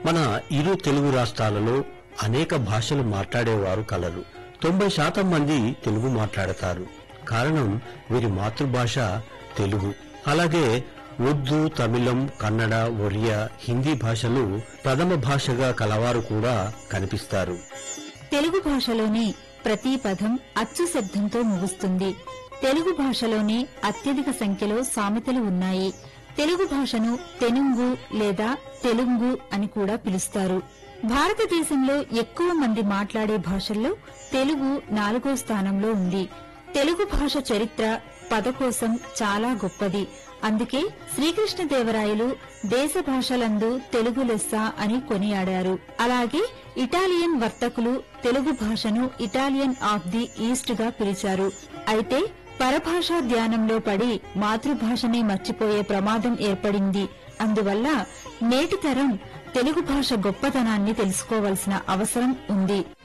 మన ఇరు తెలుగు రాష్ట్రాలలో అనేక భాషలు మాట్లాడేవారు కలరు తొంభై శాతం మంది తెలుగు మాట్లాడతారు కారణం వీరి మాతృభాష తెలుగు అలాగే ఉర్దూ తమిళం కన్నడ ఒరియా హిందీ భాషలు ప్రథమ భాషగా కలవారు కూడా కనిపిస్తారు తెలుగు భాషలోని ప్రతి పదం అచ్చు శబ్దంతో ముగుస్తుంది తెలుగు భాషలోనే అత్యధిక సంఖ్యలో సామెతలు ఉన్నాయి తెలుగు భాషను తెనుంగు లేదా తెలుగు అని కూడా పిలుస్తారు భారతదేశంలో ఎక్కువ మంది మాట్లాడే భాషల్లో తెలుగు నాలుగో స్థానంలో ఉంది తెలుగు భాష చరిత్ర పదకోశం చాలా గొప్పది అందుకే శ్రీకృష్ణదేవరాయలు దేశ భాషలందు తెలుగు లెస్స అని కొనియాడారు అలాగే ఇటాలియన్ వర్తకులు తెలుగు భాషను ఇటాలియన్ ఆఫ్ ది ఈస్ట్ గా పిలిచారు అయితే పరభాషా ధ్యానంలో పడి మాతృభాషనే మర్చిపోయే ప్రమాదం ఏర్పడింది అందువల్ల నేటి తరం తెలుగు భాష గొప్పతనాన్ని తెలుసుకోవలసిన అవసరం ఉంది